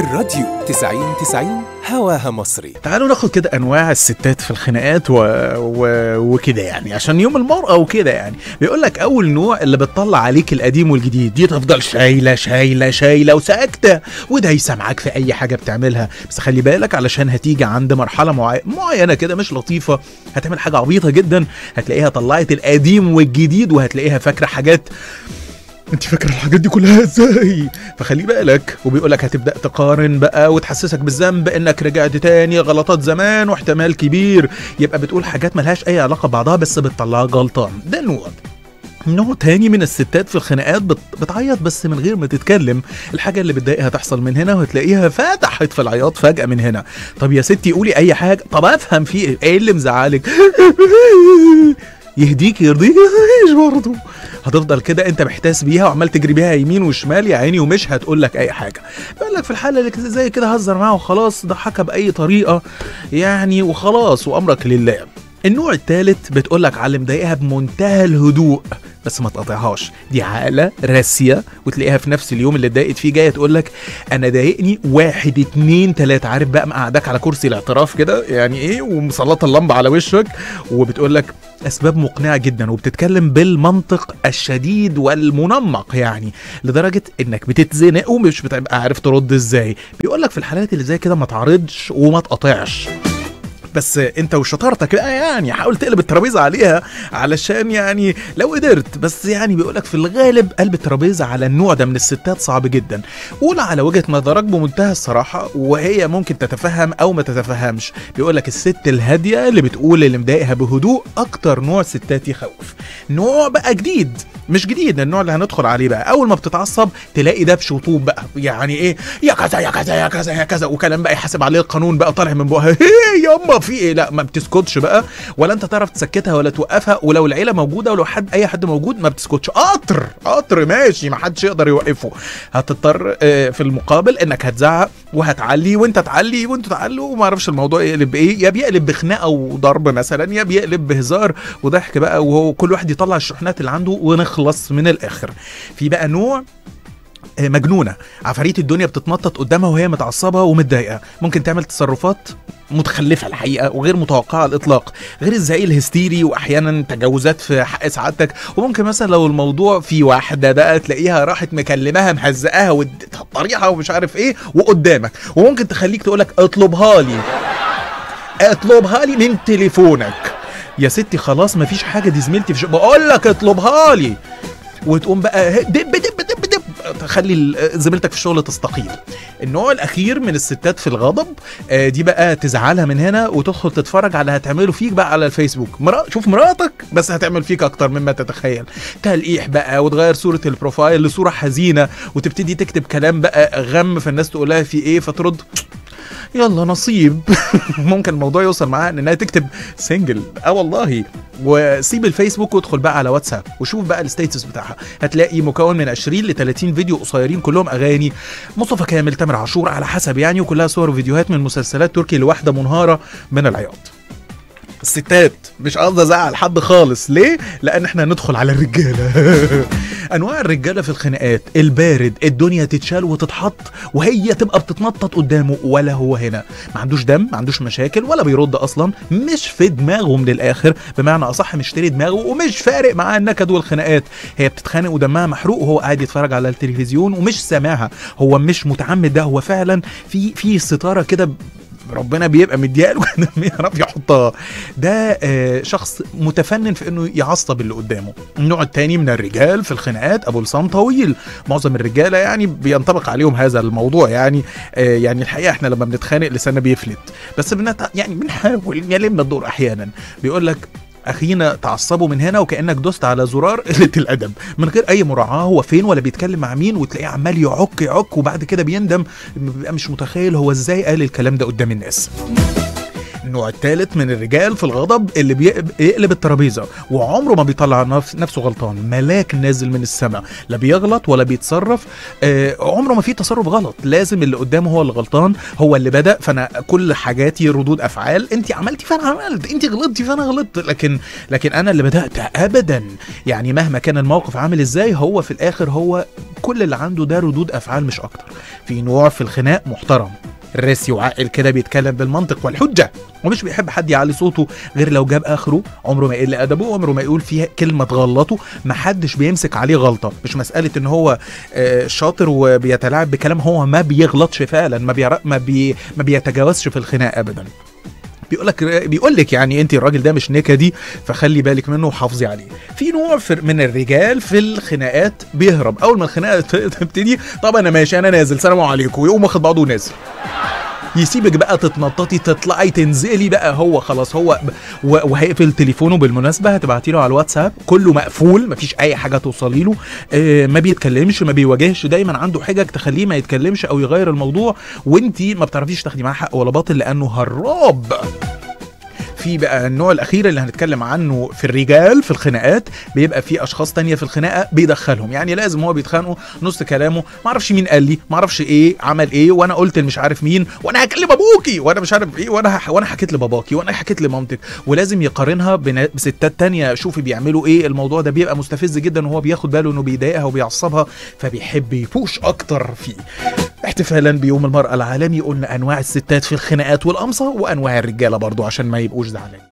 الراديو 90 90 هواها مصري تعالوا ناخد كده انواع الستات في الخناقات و... و... وكده يعني عشان يوم المرأة وكده يعني بيقول لك اول نوع اللي بتطلع عليك القديم والجديد دي تفضل شايلة شايلة شايلة وساكتة وده يسمعك في اي حاجة بتعملها بس خلي بالك علشان هتيجي عند مرحلة معي... معينة كده مش لطيفة هتعمل حاجة عبيطة جدا هتلاقيها طلعت القديم والجديد وهتلاقيها فاكرة حاجات انت فاكره الحاجات دي كلها ازاي فخلي بالك وبيقول لك هتبدا تقارن بقى وتحسسك بالذنب انك رجعت تاني غلطات زمان واحتمال كبير يبقى بتقول حاجات ملهاش اي علاقه ببعضها بس بتطلعك غلطان ده نوع نوع تاني من الستات في الخناقات بت... بتعيط بس من غير ما تتكلم الحاجة اللي بتضايقها تحصل من هنا وتلاقيها فتحت في العياط فجأة من هنا طب يا ستي قولي أي حاجة طب أفهم في إيه إيه اللي مزعلك يهديك يرضيك ايش برضه هتفضل كده انت محتاس بيها وعمال تجري بيها يمين وشمال يا عيني ومش هتقول لك اي حاجه بقول لك في الحاله اللي كده زي كده هزر معاها وخلاص ضحكها باي طريقه يعني وخلاص وامرك لله النوع الثالث بتقول لك على اللي مضايقها بمنتهى الهدوء بس ما تقاطعهاش دي عاقله راسيه وتلاقيها في نفس اليوم اللي اتضايقت فيه جايه تقول لك انا ضايقني واحد اتنين تلاته عارف بقى مقعدك على كرسي الاعتراف كده يعني ايه ومسلطه اللمبه على وشك وبتقول لك اسباب مقنعه جدا وبتتكلم بالمنطق الشديد والمنمق يعني لدرجه انك بتتزنق ومش بتبقى عارف ترد ازاي بيقول لك في الحالات اللي زي كده ما تعرضش وما تقاطعش بس انت وشطارتك بقى يعني حاول تقلب الترابيزه عليها علشان يعني لو قدرت بس يعني بيقولك في الغالب قلب الترابيزه على النوع ده من الستات صعب جدا قول على وجهه نظرك بمنتهى الصراحه وهي ممكن تتفهم او ما تتفهمش بيقولك الست الهاديه اللي بتقول اللي مضايقها بهدوء اكتر نوع ستات يخوف نوع بقى جديد مش جديد النوع اللي هندخل عليه بقى اول ما بتتعصب تلاقي دبش وطوب بقى يعني ايه يا كذا يا كذا يا كذا يا كذا وكلام بقى يحاسب عليه القانون بقى طالع من بقها ياما في ايه لا ما بتسكتش بقى ولا انت تعرف تسكتها ولا توقفها ولو العيله موجوده ولو حد اي حد موجود ما بتسكتش قطر قطر ماشي ما حدش يقدر يوقفه هتضطر آه، في المقابل انك هتزعق وهتعلي وانت تعلي وانتوا تعلوا وما اعرفش الموضوع يقلب بايه يا بيقلب بخناقه وضرب مثلا يا بيقلب بهزار وضحك بقى وهو كل واحد يطلع الشحنات اللي عنده ونخلص من الاخر في بقى نوع آه، مجنونه عفاريت الدنيا بتتنطط قدامها وهي متعصبه ومتضايقه ممكن تعمل تصرفات متخلفه الحقيقه وغير متوقعه على الاطلاق غير الزعيق الهستيري واحيانا تجاوزات في حق سعادتك وممكن مثلا لو الموضوع في واحده بقى تلاقيها راحت مكلماها مهزقاها وطريقها ومش عارف ايه وقدامك وممكن تخليك تقولك اطلبها لي اطلبها لي من تليفونك يا ستي خلاص مفيش حاجه دي زميلتي في شو... بقول لك اطلبها لي وتقوم بقى دب دب دب دب تخلي ال- زميلتك في الشغل تستقيل النوع الاخير من الستات في الغضب آه، دي بقى تزعلها من هنا وتدخل تتفرج على هتعمله فيك بقى على الفيسبوك مرا... شوف مراتك بس هتعمل فيك اكتر مما تتخيل تلقيح بقى وتغير صوره البروفايل لصوره حزينه وتبتدي تكتب كلام بقى غم فالناس تقولها في ايه فترد يلا نصيب ممكن الموضوع يوصل معاها انها تكتب سنجل اه والله وسيب الفيسبوك وادخل بقى على واتساب وشوف بقى الستيتس بتاعها هتلاقي مكون من 20 ل 30 فيديو قصيرين كلهم اغاني مصطفى كامل تامر عاشور على حسب يعني وكلها صور وفيديوهات من مسلسلات تركي لواحده منهاره من العياط الستات مش قصدي ازعل حد خالص ليه لان احنا هندخل على الرجاله انواع الرجاله في الخناقات البارد الدنيا تتشال وتتحط وهي تبقى بتتنطط قدامه ولا هو هنا ما عندوش دم ما عندوش مشاكل ولا بيرد اصلا مش في دماغه من الاخر بمعنى اصح مشتري دماغه ومش فارق معاه النكد والخناقات هي بتتخانق ودمها محروق وهو قاعد يتفرج على التلفزيون ومش سامعها هو مش متعمد ده هو فعلا في في ستاره كده ربنا بيبقى مديها له كده بيعرف يحطها ده آه، شخص متفنن في انه يعصب اللي قدامه النوع التاني من الرجال في الخناقات ابو لسان طويل معظم الرجاله يعني بينطبق عليهم هذا الموضوع يعني آه، يعني الحقيقه احنا لما بنتخانق لساننا بيفلت بس بنت... يعني بنحاول نلم الدور احيانا بيقول لك اخينا تعصبوا من هنا وكانك دوست على زرار قله الادب من غير اي مراعاه هو فين ولا بيتكلم مع مين وتلاقيه عمال يعك يعك وبعد كده بيندم بيبقى مش متخيل هو ازاي قال الكلام ده قدام الناس النوع الثالث من الرجال في الغضب اللي بيق- بيقلب الترابيزه وعمره ما بيطلع نفس- نفسه غلطان ملاك نازل من السماء لا بيغلط ولا بيتصرف آه عمره ما في تصرف غلط لازم اللي قدامه هو اللي غلطان هو اللي بدا فانا كل حاجاتي ردود افعال انت عملتي فانا عملت انت غلطتي فانا غلطت لكن لكن انا اللي بدات ابدا يعني مهما كان الموقف عامل ازاي هو في الاخر هو كل اللي عنده ده ردود افعال مش اكتر في نوع في الخناق محترم راسي وعاقل كده بيتكلم بالمنطق والحجه ومش بيحب حد يعلي صوته غير لو جاب اخره عمره ما يقل ادبه عمره ما يقول فيها كلمه تغلطه محدش بيمسك عليه غلطه مش مساله ان هو آه، شاطر وبيتلاعب بكلام هو ما بيغلطش فعلا ما بيرا ما, بي ما بيتجاوزش في الخناق ابدا بيقول لك بيقول لك يعني انت الراجل ده مش نكدي فخلي بالك منه وحافظي عليه في نوع في من الرجال في الخناقات بيهرب اول ما الخناقه تبتدي طب انا ماشي انا نازل سلام عليكم ويقوم واخد بعضه ونازل يسيبك بقى تتنططي تطلعي تنزلي بقى هو خلاص هو ب- و- وهيقفل تليفونه بالمناسبه هتبعتي له على الواتساب كله مقفول مفيش اي حاجه توصلي له آه ما بيتكلمش ما بيواجهش دايما عنده حجج تخليه ما يتكلمش او يغير الموضوع وانتي ما بتعرفيش تاخدي معاه حق ولا باطل لانه هراب في بقى النوع الاخير اللي هنتكلم عنه في الرجال في الخناقات بيبقى في اشخاص تانية في الخناقه بيدخلهم يعني لازم هو بيتخانقوا نص كلامه ما اعرفش مين قال لي ما اعرفش ايه عمل ايه وانا قلت مش عارف مين وانا هكلم ابوكي وانا مش عارف ايه وانا ح... وانا حكيت لباباكي وانا حكيت لمامتك ولازم يقارنها بنا- بستات تانية شوفي بيعملوا ايه الموضوع ده بيبقى مستفز جدا وهو بياخد باله انه بيضايقها وبيعصبها فبيحب يفوش اكتر فيه احتفالا بيوم المرأة العالمي قلنا انواع الستات في الخناقات والقمصة وانواع الرجالة برضو عشان ما يبقوش زعلانين